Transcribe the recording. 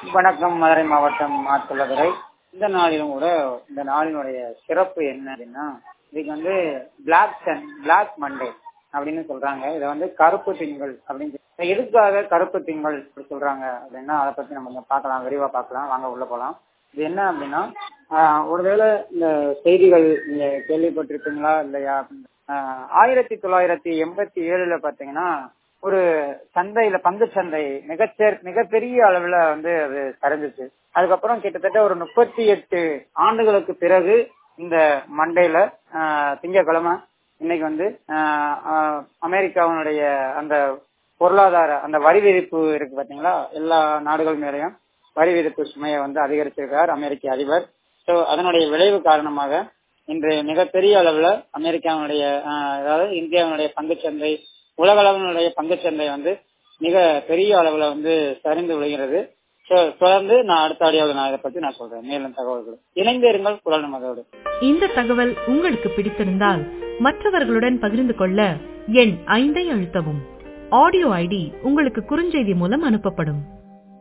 வணக்கம் மதுரை மாவட்டம் மாத்துள்ளதுரை இந்த நாளிலும் கூட இந்த நாளினுடைய சிறப்பு என்ன அப்படின்னா இதுக்கு வந்து பிளாக் சன் பிளாக் மண்டே அப்படின்னு சொல்றாங்க இதை வந்து கருப்பு திங்கள் அப்படின்னு சொல்லி- எதுக்காக கருப்பு திங்கள் அப்படி சொல்றாங்க அப்படின்னா அதை பத்தி நம்ம கொஞ்சம் பார்க்கலாம் விரிவா பார்க்கலாம் வாங்க உள்ள போலாம் இது என்ன அப்படின்னா ஆஹ், ஒருவேளை இந்த செய்திகள் நீங்க கேள்விப்பட்டிருப்பீங்களா இல்லையா அப்படின்னு. ஆஹ், ஆயிரத்தி தொள்ளாயிரத்தி எண்பத்தி ஏழுல பாத்தீங்கன்னா ஒரு சந்தையில பங்கு சந்தை மிகச்சேர் மிகப்பெரிய அளவுல வந்து அது சரிஞ்சிச்சு அதுக்கப்புறம் கிட்டத்தட்ட ஒரு முப்பத்தி எட்டு ஆண்டுகளுக்கு பிறகு இந்த மண்டேல ஆஹ், திங்கட்கிழமை இன்னைக்கு வந்து ஆஹ், ஆஹ், அமெரிக்காவினுடைய அந்த பொருளாதார அந்த வரி விதிப்பு இருக்கு பாத்தீங்களா எல்லா நாடுகள் மேலேயும் வரி விதிப்பு சுமையை வந்து அதிகரிச்சிருக்கார் அமெரிக்க அதிபர் சோ அதனுடைய விளைவு காரணமாக இன்று மிகப்பெரிய அளவுல அமெரிக்காவினுடைய ஆஹ், அதாவது இந்தியாவினுடைய பங்குச்சந்தை உலக அளவினுடைய பங்குச்சந்தை வந்து மிக பெரிய அளவுல வந்து சரிந்து விழுகிறது So, தொடர்ந்து நான் அடுத்த ஆடியோவில் நான் இதை பத்தி நான் சொல்றேன் மேலும் தகவல்கள் இணைந்து இருங்கள் குரல் நமதோடு இந்த தகவல் உங்களுக்கு பிடித்திருந்தால் மற்றவர்களுடன் பகிர்ந்து கொள்ள எண் ஐந்தை அழுத்தவும் ஆடியோ ஐடி உங்களுக்கு குறுஞ்செய்தி மூலம் அனுப்பப்படும்